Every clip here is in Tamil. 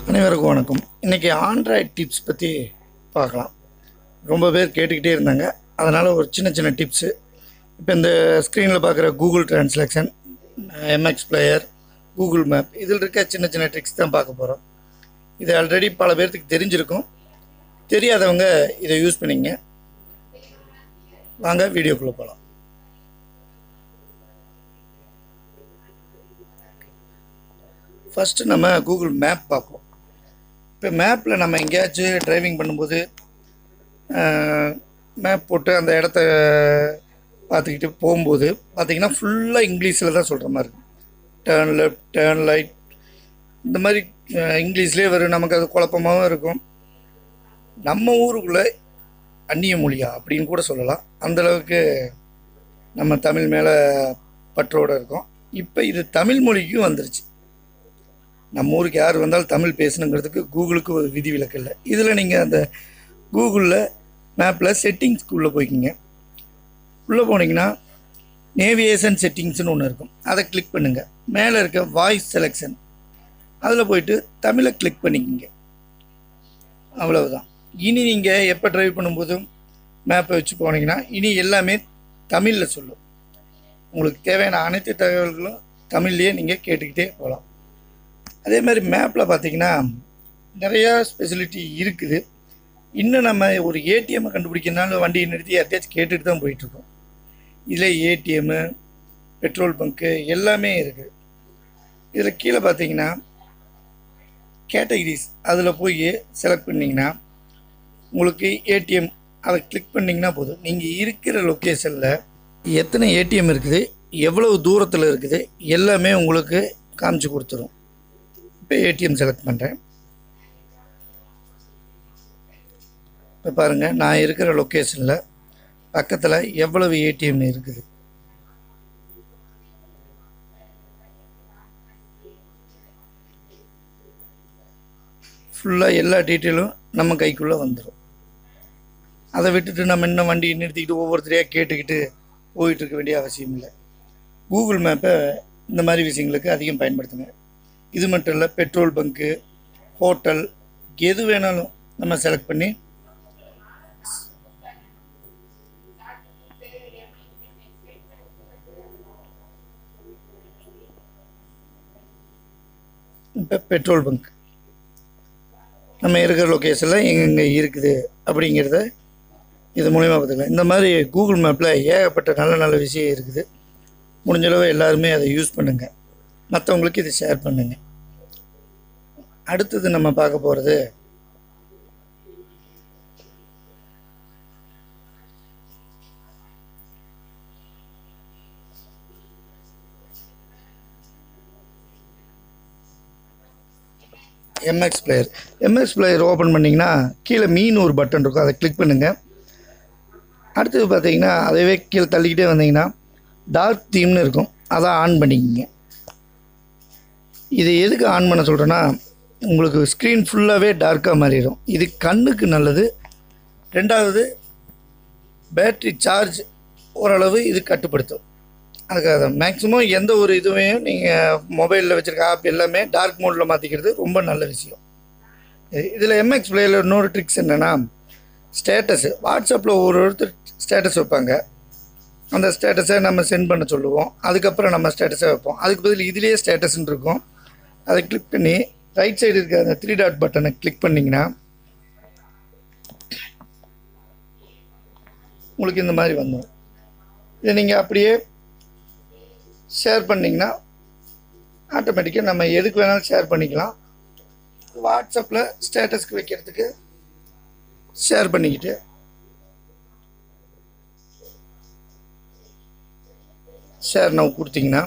அனைவருக்கும் வணக்கம் இன்றைக்கி ஆண்ட்ராய்ட் டிப்ஸ் பற்றி பார்க்கலாம் ரொம்ப பேர் கேட்டுக்கிட்டே இருந்தாங்க அதனால் ஒரு சின்ன சின்ன டிப்ஸு இப்போ இந்த ஸ்க்ரீனில் பார்க்குற Google translation MX player Google map இதில் இருக்க சின்ன சின்ன ட்ரிக்ஸ் தான் பார்க்க போகிறோம் இது ஆல்ரெடி பல பேர்த்துக்கு தெரிஞ்சிருக்கும் தெரியாதவங்க இதை யூஸ் பண்ணிங்க வாங்க வீடியோக்குள்ளே போகலாம் ஃபஸ்ட்டு நம்ம கூகுள் மேப் பார்ப்போம் இப்போ மேப்பில் நம்ம எங்கேயாச்சும் டிரைவிங் பண்ணும்போது மேப் போட்டு அந்த இடத்த பார்த்துக்கிட்டு போகும்போது பார்த்தீங்கன்னா ஃபுல்லாக இங்கிலீஷில் தான் சொல்கிற மாதிரி இருக்கும் டேர்ன் லெஃப்ட் டேர்ன் லைட் இந்த மாதிரி அஹ், இங்கிலீஷ்லேயே வரும் நமக்கு அது குழப்பமாகவும் இருக்கும் நம்ம ஊருக்குள்ளே அந்நிய மொழியா அப்படின்னு கூட சொல்லலாம் அந்தளவுக்கு நம்ம தமிழ் மேலே பற்றோடு இருக்கோம் இப்போ இது தமிழ் மொழிக்கும் வந்துருச்சு நம்ம ஊருக்கு யார் வந்தாலும் தமிழ் பேசணுங்கிறதுக்கு கூகுளுக்கு ஒரு விதிவிலக்கு இல்லை இதில் நீங்கள் அந்த கூகுளில் மேப்பில் செட்டிங்ஸ்க்குள்ளே போய்க்கிங்க உள்ளே போனீங்கன்னா நேவியேஷன் செட்டிங்ஸ்னு ஒன்று இருக்கும் அதை கிளிக் பண்ணுங்கள் மேலே இருக்க வாய்ஸ் செலெக்ஷன் அதில் போயிட்டு தமிழை கிளிக் பண்ணிக்கிங்க அவ்வளவுதான் இனி நீங்கள் எப்போ ட்ரைவ் பண்ணும்போதும் மேப்பை வச்சு போனீங்கன்னா இனி எல்லாமே தமிழில் சொல்லும் உங்களுக்கு தேவையான அனைத்து தகவல்களும் தமிழ்லேயே நீங்கள் கேட்டுக்கிட்டே போகலாம் அதே மாதிரி மேப்பில் பார்த்தீங்கன்னா நிறையா ஸ்பெசிலிட்டி இருக்குது இன்னும் நம்ம ஒரு ஏடிஎம்மை கண்டுபிடிக்கனாலும் வண்டியை நிறுத்தி யார்ட்டையாச்சும் கேட்டுட்டு தான் போயிட்டுருக்கோம் இதில் ஏடிஎம்மு பெட்ரோல் பங்க்கு எல்லாமே இருக்குது இதில் கீழே பார்த்தீங்கன்னா கேட்டகிரிஸ் அதில் போய் செலக்ட் பண்ணிங்கன்னா உங்களுக்கு ஏடிஎம் அதை கிளிக் பண்ணிங்கன்னா போதும் நீங்கள் இருக்கிற லொக்கேஷனில் எத்தனை ஏடிஎம் இருக்குது எவ்வளவு தூரத்தில் இருக்குது எல்லாமே உங்களுக்கு காமிச்சு கொடுத்துரும் இப்போ ஏடிஎம் செலக்ட் பண்ணுறேன் இப்போ பாருங்கள் நான் இருக்கிற லொக்கேஷனில் பக்கத்தில் எவ்வளவு ஏடிஎம் இருக்குது ஃபுல்லாக எல்லா டீட்டெயிலும் நம்ம கைக்குள்ளே வந்துடும் அதை விட்டுட்டு நம்ம இன்னும் வண்டியை நிறுத்திக்கிட்டு ஒவ்வொருத்தரையாக கேட்டுக்கிட்டு போயிட்டு இருக்க வேண்டிய அவசியம் இல்லை கூகுள் மேப்பை இந்த மாதிரி விஷயங்களுக்கு அதிகம் பயன்படுத்துங்க இது மட்டும் இல்லை பெட்ரோல் பங்க்கு ஹோட்டல் எது வேணாலும் நம்ம செலக்ட் பண்ணி இப்போ பெட்ரோல் பங்க் நம்ம இருக்கிற லொக்கேஷனில் எங்கெங்கே இருக்குது அப்படிங்கிறத இது மூலிமா பார்த்துக்கலாம் இந்த மாதிரி கூகுள் மேப்பில் ஏகப்பட்ட நல்ல நல்ல விஷயம் இருக்குது முடிஞ்சளவு எல்லாருமே அதை யூஸ் பண்ணுங்கள் மற்றவங்களுக்கு இதை ஷேர் பண்ணுங்கள் அடுத்தது நம்ம பார்க்க போகிறது MX player MX player open பண்ணிங்கன்னா கீழே மீன் ஒரு பட்டன் இருக்கும் அதை கிளிக் பண்ணுங்கள் அடுத்தது பார்த்தீங்கன்னா அதவே கீழே தள்ளிக்கிட்டே வந்தீங்கன்னா டார்க் தீம்னு இருக்கும் அதை ஆன் பண்ணிக்கிங்க இதை எதுக்கு ஆன் பண்ண சொல்கிறேன்னா உங்களுக்கு ஸ்க்ரீன் ஃபுல்லாகவே டார்க்காக மாறிடும் இது கண்ணுக்கு நல்லது ரெண்டாவது பேட்ரி சார்ஜ் ஓரளவு இது கட்டுப்படுத்தும் அதுக்காக மேக்ஸிமம் எந்த ஒரு இதுவையும் நீங்கள் மொபைலில் வச்சுருக்க ஆப் எல்லாமே டார்க் மோடில் மாற்றிக்கிறது ரொம்ப நல்ல விஷயம் இதில் எம்எக்ஸ் பிளேயில் இன்னொரு ட்ரிக்ஸ் என்னென்னா ஸ்டேட்டஸு வாட்ஸ்அப்பில் ஒரு ஒருத்தர் ஸ்டேட்டஸ் வைப்பாங்க அந்த ஸ்டேட்டஸை நம்ம சென்ட் பண்ண சொல்லுவோம் அதுக்கப்புறம் நம்ம ஸ்டேட்டஸை வைப்போம் அதுக்கு பதில் இதுலேயே ஸ்டேட்டஸ்ன்னு இருக்கும் அதை கிளிக் பண்ணி ரைட் சைடு இருக்க அந்த த்ரீ டாட் பட்டனை கிளிக் பண்ணிங்கன்னா உங்களுக்கு இந்த மாதிரி வந்துடும் இதை நீங்கள் அப்படியே ஷேர் பண்ணிங்கன்னா ஆட்டோமேட்டிக்காக நம்ம எதுக்கு வேணாலும் ஷேர் பண்ணிக்கலாம் வாட்ஸ்அப்பில் ஸ்டேட்டஸ்க்கு வைக்கிறதுக்கு ஷேர் பண்ணிக்கிட்டு ஷேர் நம்ம கொடுத்தீங்கன்னா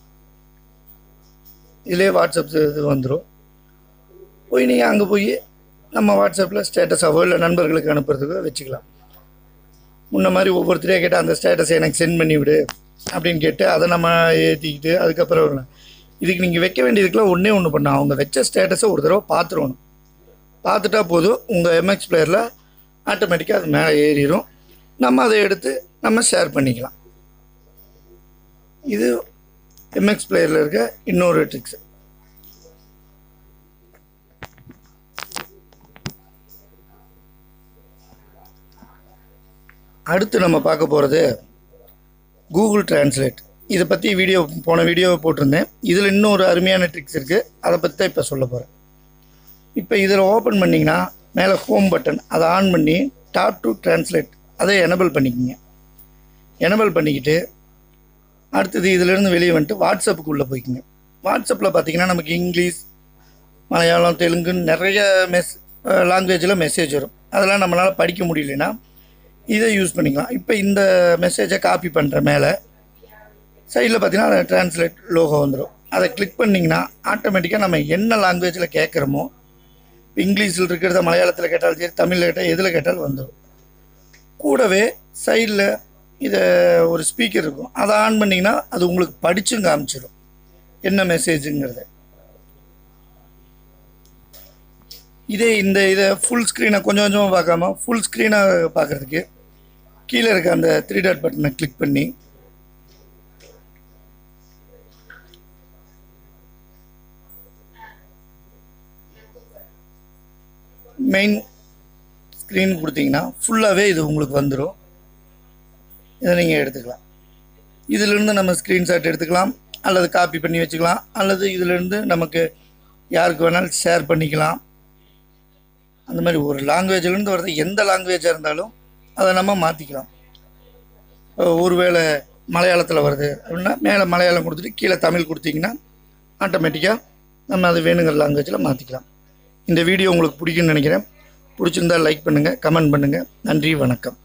இதிலே வாட்ஸ்அப் இது வந்துடும் போய் நீங்கள் அங்கே போய் நம்ம வாட்ஸ்அப்பில் ஸ்டேட்டஸாவோ இல்லை நண்பர்களுக்கு அனுப்புறதுக்கோ வச்சுக்கலாம் முன்ன மாதிரி ஒவ்வொருத்தரையாக கேட்டால் அந்த ஸ்டேட்டஸை எனக்கு சென்ட் பண்ணி விடு அப்படின்னு கேட்டு அதை நம்ம ஏற்றிக்கிட்டு அதுக்கப்புறம் இதுக்கு நீங்கள் வைக்க வேண்டியதுக்கெல்லாம் ஒன்றே ஒன்று பண்ணணும் அவங்க வச்ச ஸ்டேட்டஸை ஒரு தடவை பார்த்துருவணும் பார்த்துட்டா போதும் உங்கள் எம்எக்ஸ் பிளேயரில் ஆட்டோமேட்டிக்காக அது மேலே ஏறிடும் நம்ம அதை எடுத்து நம்ம ஷேர் பண்ணிக்கலாம் இது எம்எக்ஸ் பிளேயரில் இருக்க இன்னொரு ட்ரிக்ஸ் அடுத்து நம்ம பார்க்க போகிறது கூகுள் டிரான்ஸ்லேட் இதை பற்றி வீடியோ போன வீடியோ போட்டிருந்தேன் இதில் இன்னும் ஒரு அருமையான ட்ரிக்ஸ் இருக்குது அதை பற்றி தான் இப்போ சொல்ல போகிறேன் இப்போ இதில் ஓப்பன் பண்ணிங்கன்னா மேலே ஹோம் பட்டன் அதை ஆன் பண்ணி டாப் டு டிரான்ஸ்லேட் அதை எனபிள் பண்ணிக்கோங்க எனபிள் பண்ணிக்கிட்டு அடுத்தது இதிலேருந்து வெளியே வந்துட்டு வாட்ஸ்அப்புக்குள்ளே போய்க்குங்க வாட்ஸ்அப்பில் பார்த்தீங்கன்னா நமக்கு இங்கிலீஷ் மலையாளம் தெலுங்குன்னு நிறைய மெஸ் லாங்குவேஜில் மெசேஜ் வரும் அதெல்லாம் நம்மளால் படிக்க முடியலன்னா இதை யூஸ் பண்ணிக்கலாம் இப்போ இந்த மெசேஜை காப்பி பண்ணுற மேலே சைடில் பார்த்தீங்கன்னா டிரான்ஸ்லேட் லோகோ வந்துடும் அதை கிளிக் பண்ணிங்கன்னா ஆட்டோமேட்டிக்காக நம்ம என்ன லாங்குவேஜில் கேட்குறோமோ இங்கிலீஷில் இருக்கிறத மலையாளத்தில் கேட்டாலும் சரி தமிழில் கேட்டால் எதில் கேட்டாலும் வந்துடும் கூடவே சைடில் இதை ஒரு ஸ்பீக்கர் இருக்கும் அதை ஆன் பண்ணிங்கன்னா அது உங்களுக்கு படிச்சும் காமிச்சிடும் என்ன மெசேஜுங்கிறத இதே இந்த இதை ஃபுல் ஸ்க்ரீனை கொஞ்சம் கொஞ்சமாக பார்க்காம ஃபுல் ஸ்க்ரீனை பார்க்குறதுக்கு கீழே இருக்க அந்த த்ரீ டாட் பட்டனை கிளிக் பண்ணி மெயின் ஸ்க்ரீன் கொடுத்தீங்கன்னா ஃபுல்லாகவே இது உங்களுக்கு வந்துடும் இதை நீங்கள் எடுத்துக்கலாம் இதிலிருந்து நம்ம ஸ்க்ரீன்ஷாட் எடுத்துக்கலாம் அல்லது காப்பி பண்ணி வச்சுக்கலாம் அல்லது இதிலிருந்து நமக்கு யாருக்கு வேணாலும் ஷேர் பண்ணிக்கலாம் அந்த மாதிரி ஒரு லாங்குவேஜ்லேருந்து வர்றது எந்த லாங்குவேஜாக இருந்தாலும் அதை நம்ம மாற்றிக்கலாம் ஒருவேளை மலையாளத்தில் வருது அப்படின்னா மேலே மலையாளம் கொடுத்துட்டு கீழே தமிழ் கொடுத்தீங்கன்னா ஆட்டோமேட்டிக்காக நம்ம அது வேணுங்கிற லாங்குவேஜில் மாற்றிக்கலாம் இந்த வீடியோ உங்களுக்கு பிடிக்கும்னு நினைக்கிறேன் பிடிச்சிருந்தா லைக் பண்ணுங்கள் கமெண்ட் பண்ணுங்கள் நன்றி வணக்கம்